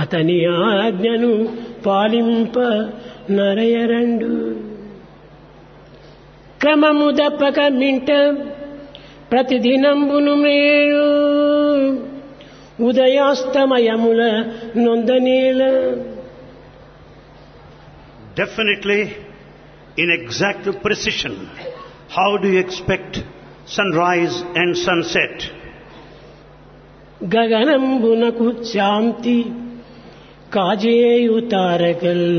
అతని ఆజ్ఞను పాలింప నరయరండు క్రమము దప్పక మింట ప్రతిదినంబును మేలు ఉదయాస్తమయముల నొందనేల Definitely, in exact precision, how do you expect sunrise and sunset? గగనంబునకు శాంతి కాజేయు తారకల్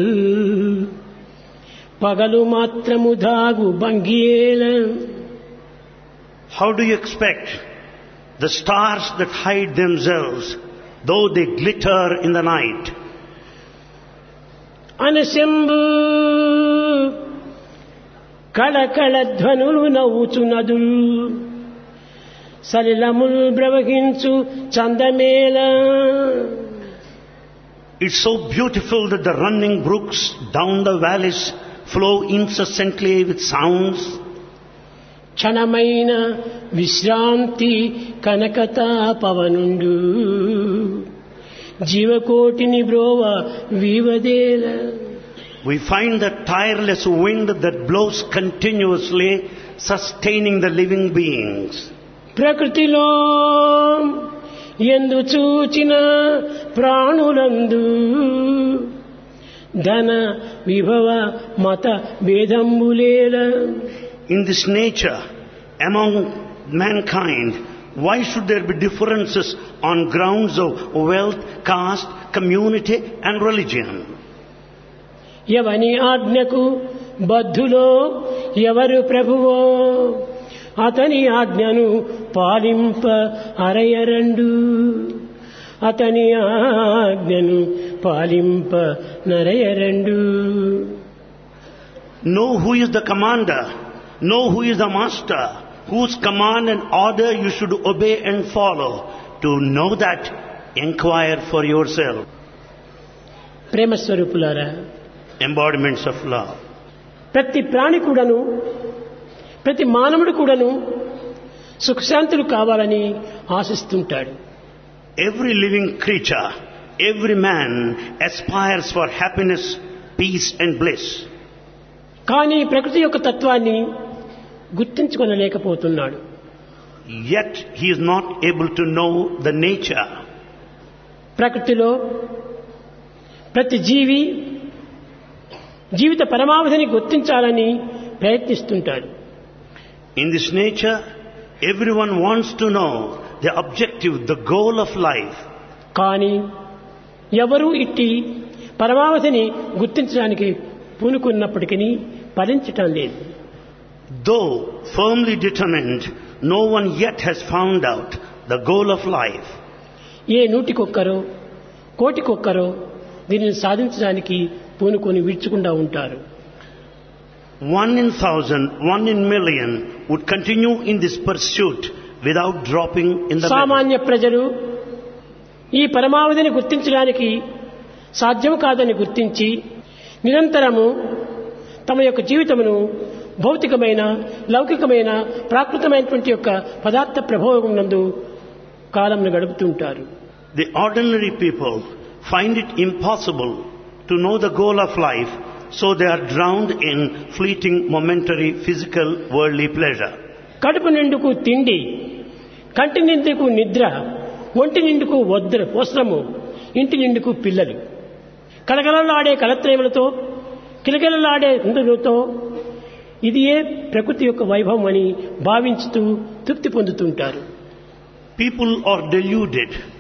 పగలు మాత్రము దాగు భంగియేల How do you expect the stars that hide themselves, though they glitter in the night? అనశంభు కళకళ ధ్వనులు నవ్వుచు నదులు సలిలముల్ ప్రవహించు చందమేళ It's so beautiful that the running brooks down the valleys flow incessantly with sounds. క్షణమైన విశ్రాంతి కనకతా పవనుండు జీవకోటిని బ్రోవ వీవదేల We find the tireless wind that blows continuously, sustaining the living beings. ప్రకృతిలో ఎందు చూచిన ప్రాణులందు ధన విభవ మత భేదంబులేల In this nature, among mankind, why should there be differences on grounds of wealth, caste, community and religion? ఎవని ఆజ్ఞకు బద్ధులో ఎవరు ప్రభువో అతని ఆజ్ఞను పాలింప అరయరండు అతని ఆజ్ఞను పాలింప నరయరండు Know who is the commander, know who is the master, whose command and order you should obey and follow. To know that, inquire for yourself. ప్రేమ స్వరూపులారా Embodiments of love. ప్రతి ప్రాణి కూడాను ప్రతి మానవుడు కూడాను సుఖశాంతులు కావాలని ఆశిస్తుంటాడు Every living creature, every man aspires for happiness, peace and bliss. కానీ ప్రకృతి యొక్క తత్వాన్ని గుర్తించుకొనలేకపోతున్నాడు Yet he is not able to know the nature. ప్రకృతిలో ప్రతి జీవి జీవిత పరమావధిని గుర్తించాలని ప్రయత్నిస్తుంటాడు In this nature, everyone wants to know the objective, the goal of life. కానీ ఎవరూ ఇట్టి పరమావధిని గుర్తించడానికి పూనుకున్నప్పటికీ ఫలించటం లేదు Though firmly determined, no one yet has found out the goal of life. ఏ నూటికొక్కరో కోటికొక్కరో దీనిని సాధించడానికి పూనుకొని విడుచుకుండా ఉంటారు One in thousand, one in million would continue in this pursuit without dropping in the middle. సామాన్య ప్రజలు ఈ పరమావధిని గుర్తించడానికి సాధ్యం కాదని గుర్తించి నిరంతరము తమ యొక్క జీవితమును భౌతికమైన లౌకికమైన ప్రాకృతమైనటువంటి యొక్క పదార్థ ప్రభావం నందు కాలంను గడుపుతుంటారు The ordinary people find it impossible to know the goal of life, so they are drowned in fleeting, momentary, physical, worldly pleasure. కడుపు నిండుకు తిండి కంటి నిండుకు నిద్ర ఒంటి నిండుకు వద్ర వస్త్రము ఇంటి నిండుకు పిల్లలు కలకలలాడే కలత్రేములతో కిలకిలలాడే ఇంద్రులతో ఇది ఏ ప్రకృతి యొక్క వైభవం అని భావించుతూ తృప్తి పొందుతుంటారు People are deluded